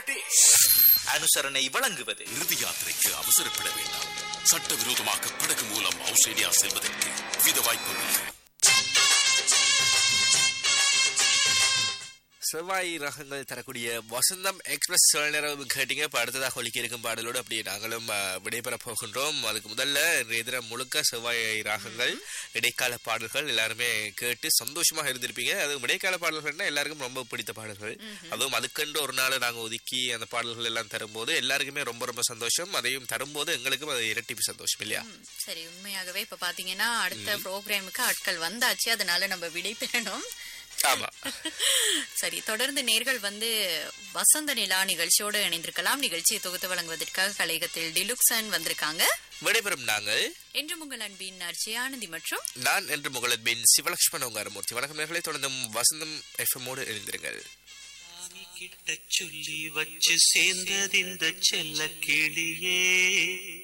this அனுசரணை வழங்குவது இறுதி யாத்திரைக்கு அவசரப்பட வேண்டாம் சட்டவிரோதமாக படகு மூலம் ஆஸ்திரேலியா செல்வதற்கு வித வாய்ப்புள்ளது செவ்வாய் ரகங்கள் தரக்கூடிய வசந்தம் எக்ஸ்பிரஸ் நேரம் கேட்டீங்க இப்போ அடுத்ததாக ஒலிக்க இருக்கும் பாடலோடு அப்படியே நாங்களும் அஹ், விடைபெற போகின்றோம் அதுக்கு முதல்ல இன்றைய தினம் முழுக்க செவ்வாய் ராகங்கள் இடைக்கால பாடல்கள் எல்லாருமே கேட்டு சந்தோஷமாக இருந்திருப்பீங்க அதுவும் இடைக்கால பாடல்கள்னா எல்லாருக்கும் ரொம்ப பிடித்த பாடல்கள் அதுவும் அதுக்கென்று ஒரு நாள் நாங்கள் ஒதுக்கி அந்த பாடல்கள் எல்லாம் தரும்போது எல்லாருக்குமே ரொம்ப ரொம்ப சந்தோஷம் அதையும் தரும்போது எங்களுக்கும் அது இரட்டிப்பு சந்தோஷம் இல்லையா சரி உண்மையாகவே இப்ப பாத்தீங்கன்னா அடுத்த ப்ரோக்ராமுக்கு ஆட்கள் வந்தாச்சு அதனால நம்ம விடை பெறணும் ஆமா சரி தொடர்ந்து நேர்கள் வந்து வசந்த நிலா நிகழ்ச்சியோடு இணைந்திருக்கலாம் நிகழ்ச்சியை தொகுத்து வழங்குவதற்காக கலையகத்தில் டிலுக்சன் வந்திருக்காங்க விடைபெறும் நாங்கள் என்றும் உங்கள் அன்பின் அர்ச்சி ஆனந்தி மற்றும் நான் என்று முகலத் பின் சிவலட்சுமண உங்காரமூர்த்தி வணக்கம் நேர்களை தொடர்ந்தும் வசந்தம் எஃப்எம்மோடு இணைந்திருங்கள் சாமி கிட்ட சொல்லி வச்சு சேர்ந்தது இந்த செல்ல கிளியே